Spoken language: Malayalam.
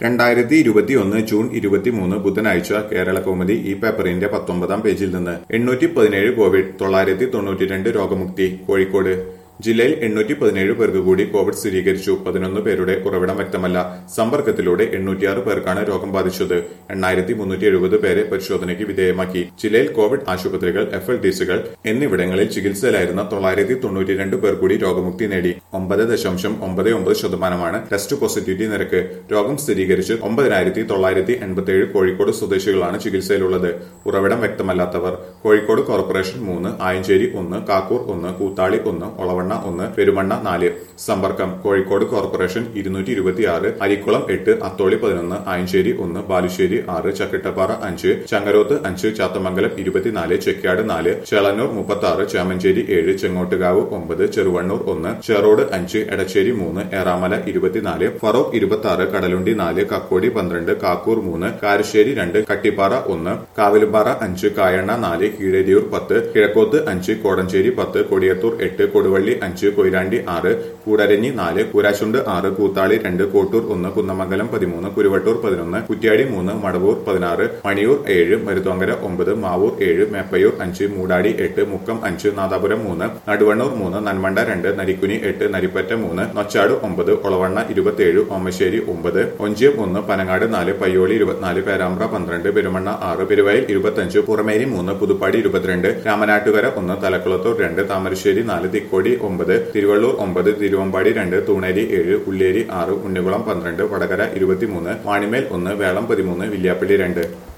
രണ്ടായിരത്തി ഇരുപത്തിയൊന്ന് ജൂൺ ഇരുപത്തിമൂന്ന് ബുധനാഴ്ച കേരള കൗമുദി ഈ പേപ്പറിന്റെ പത്തൊമ്പതാം പേജിൽ നിന്ന് എണ്ണൂറ്റി പതിനേഴ് കോവിഡ് തൊള്ളായിരത്തി തൊണ്ണൂറ്റിരണ്ട് രോഗമുക്തി കോഴിക്കോട് ജില്ലയിൽ എണ്ണൂറ്റി പതിനേഴ് പേർക്ക് കൂടി കോവിഡ് സ്ഥിരീകരിച്ചു പതിനൊന്ന് പേരുടെ ഉറവിടം വ്യക്തമല്ല സമ്പർക്കത്തിലൂടെ എണ്ണൂറ്റിയാറ് പേർക്കാണ് രോഗം ബാധിച്ചത് എണ്ണായിരത്തി മുന്നൂറ്റി എഴുപത് പേരെ പരിശോധനയ്ക്ക് വിധേയമാക്കി ജില്ലയിൽ കോവിഡ് ആശുപത്രികൾ എഫ് എൽ ഡിസികൾ എന്നിവിടങ്ങളിൽ ചികിത്സയിലായിരുന്ന തൊള്ളായിരത്തി തൊണ്ണൂറ്റിരണ്ട് പേർ കൂടി രോഗമുക്തി നേടി ഒമ്പത് ദശാംശം ഒമ്പത് ഒമ്പത് ശതമാനമാണ് ടെസ്റ്റ് പോസിറ്റിവിറ്റി നിരക്ക് രോഗം സ്ഥിരീകരിച്ച് ഒമ്പതിനായിരത്തി തൊള്ളായിരത്തി എൺപത്തിയേഴ് കോഴിക്കോട് സ്വദേശികളാണ് ചികിത്സയിലുള്ളത് ഉറവിടം വ്യക്തമല്ലാത്തവർ കോഴിക്കോട് കോർപ്പറേഷൻ മൂന്ന് ആയഞ്ചേരി ഒന്ന് കാക്കൂർ ഒന്ന് കൂത്താളി ഒന്ന് ഒളവണ്ണ ഒന്ന് പെരുമണ്ണ നാല് സമ്പർക്കം കോഴിക്കോട് കോർപ്പറേഷൻ ഇരുന്നൂറ്റി ഇരുപത്തിയാറ് അരിക്കുളം എട്ട് അത്തോളി പതിനൊന്ന് ആയഞ്ചേരി ഒന്ന് ബാലുശ്ശേരി ആറ് ചക്കിട്ടപ്പാറ അഞ്ച് ചങ്ങരോത്ത് അഞ്ച് ചാത്തമംഗലം ഇരുപത്തിനാല് ചെക്കാട് നാല് ചേളന്നൂർ മുപ്പത്തി ആറ് ചേമഞ്ചേരി ഏഴ് ചെങ്ങോട്ടുകാവ് ഒമ്പത് ചെറുവണ്ണൂർ ഒന്ന് ചെറോട് അഞ്ച് എടച്ചേരി മൂന്ന് ഏറാമല ഇരുപത്തിനാല് ഫറോക്ക് ഇരുപത്തി ആറ് കടലുണ്ടി നാല് കക്കോടി പന്ത്രണ്ട് കാക്കൂർ മൂന്ന് കാരശ്ശേരി രണ്ട് കട്ടിപ്പാറ ഒന്ന് കാവിലുപാറ അഞ്ച് കായണ്ണ നാല് കീഴരിയൂർ പത്ത് കിഴക്കോത്ത് അഞ്ച് കോടഞ്ചേരി പത്ത് കൊടിയത്തൂർ എട്ട് കൊടുവള്ളി അഞ്ച് കൊയിലാണ്ടി ആറ് കൂടരഞ്ഞി നാല് കൂരാശുണ്ട് ആറ് കൂത്താളി രണ്ട് കോട്ടൂർ ഒന്ന് കുന്നമംഗലം പതിമൂന്ന് കുരുവട്ടൂർ പതിനൊന്ന് കുറ്റ്യാടി മൂന്ന് മടവൂർ പതിനാറ് മണിയൂർ ഏഴ് മരുതോങ്കര ഒമ്പത് മാവൂർ ഏഴ് മേപ്പയൂർ അഞ്ച് മൂടാടി എട്ട് മുക്കം അഞ്ച് നാദാപുരം മൂന്ന് നടുവണ്ണൂർ മൂന്ന് നന്മണ്ട രണ്ട് നരിക്കുനി എട്ട് നരിപ്പറ്റ മൂന്ന് നൊച്ചാട് ഒമ്പത് ഒളവണ്ണ ഇരുപത്തിയേഴ് ഓമശ്ശേരി ഒമ്പത് ഒഞ്ചിയം ഒന്ന് പനങ്ങാട് നാല് പയ്യോളി ഇരുപത്തിനാല് പേരാമ്പ്ര പന്ത്രണ്ട് പെരുമണ്ണ ആറ് പെരുവയൽ ഇരുപത്തഞ്ച് പുറമേരി മൂന്ന് പുതുപ്പാടി ഇരുപത്തിരണ്ട് രാമനാട്ടുകര ഒന്ന് തലക്കുളത്തൂർ രണ്ട് താമരശ്ശേരി നാല് തിക്കോടി ഒമ്പത് തിരുവള്ളൂർ ഒമ്പത് തിരുവമ്പാടി രണ്ട് തൂണേരി ഏഴ് ഉള്ളേരി ആറ് ഉണ്ണികുളം പന്ത്രണ്ട് വടകര ഇരുപത്തിമൂന്ന് വാണിമേൽ ഒന്ന് വേളം പതിമൂന്ന് വില്യാപ്പള്ളി രണ്ട്